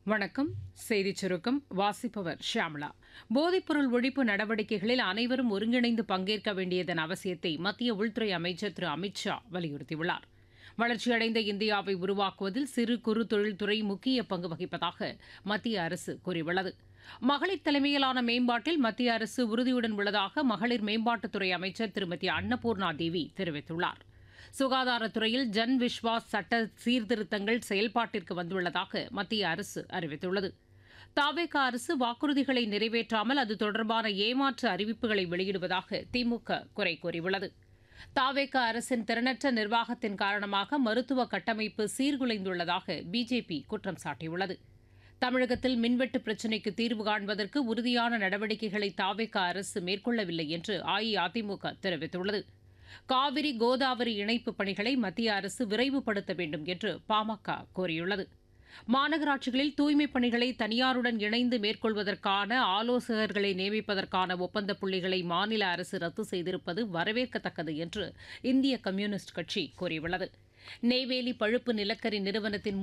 வணக்கம் செய்திச் சுருக்கம் வாசிப்பவர் ஷியாமளா போதைப்பொருள் ஒழிப்பு நடவடிக்கைகளில் அனைவரும் ஒருங்கிணைந்து பங்கேற்க வேண்டியதன் அவசியத்தை மத்திய உள்துறை அமைச்சர் திரு அமித் ஷா வலியுறுத்தியுள்ளார் வளர்ச்சியடைந்த இந்தியாவை உருவாக்குவதில் சிறு குறு தொழில்துறை முக்கிய பங்கு வகிப்பதாக மத்திய அரசு கூறியுள்ளது மகளிர் தலைமையிலான மேம்பாட்டில் மத்திய அரசு உறுதியுடன் உள்ளதாக மகளிர் மேம்பாட்டுத்துறை அமைச்சர் திருமதி அன்னபூர்ணா தேவி தெரிவித்துள்ளார் சுகாதாரத்துறையில் ஜன் விஸ்வாஸ் சட்ட சீர்திருத்தங்கள் செயல்பாட்டிற்கு வந்துள்ளதாக மத்திய அரசு அறிவித்துள்ளது தாவேகா அரசு வாக்குறுதிகளை நிறைவேற்றாமல் அது தொடர்பான ஏமாற்று அறிவிப்புகளை வெளியிடுவதாக திமுக குறை கூறியுள்ளது தாவேகா அரசின் திறனற்ற நிர்வாகத்தின் காரணமாக மருத்துவ கட்டமைப்பு சீர்குலைந்துள்ளதாக பிஜேபி குற்றம் சாட்டியுள்ளது தமிழகத்தில் மின்வெட்டு பிரச்சினைக்கு தீர்வு காண்பதற்கு உறுதியான நடவடிக்கைகளை தாவேகா அரசு மேற்கொள்ளவில்லை என்று அஇஅதிமுக தெரிவித்துள்ளது காவிரி கோதாவரி இணைப்பு பணிகளை மத்திய அரசு விரைவுபடுத்த வேண்டும் என்று பாமக கோரியுள்ளது மாநகராட்சிகளில் தூய்மைப் பணிகளை தனியாருடன் இணைந்து மேற்கொள்வதற்கான ஆலோசகர்களை நியமிப்பதற்கான ஒப்பந்த புள்ளிகளை மாநில அரசு ரத்து செய்திருப்பது வரவேற்கத்தக்கது என்று இந்திய கம்யூனிஸ்ட் கட்சி கூறியுள்ளது நெய்வேலி பழுப்பு நிலக்கரி நிறுவனத்தின்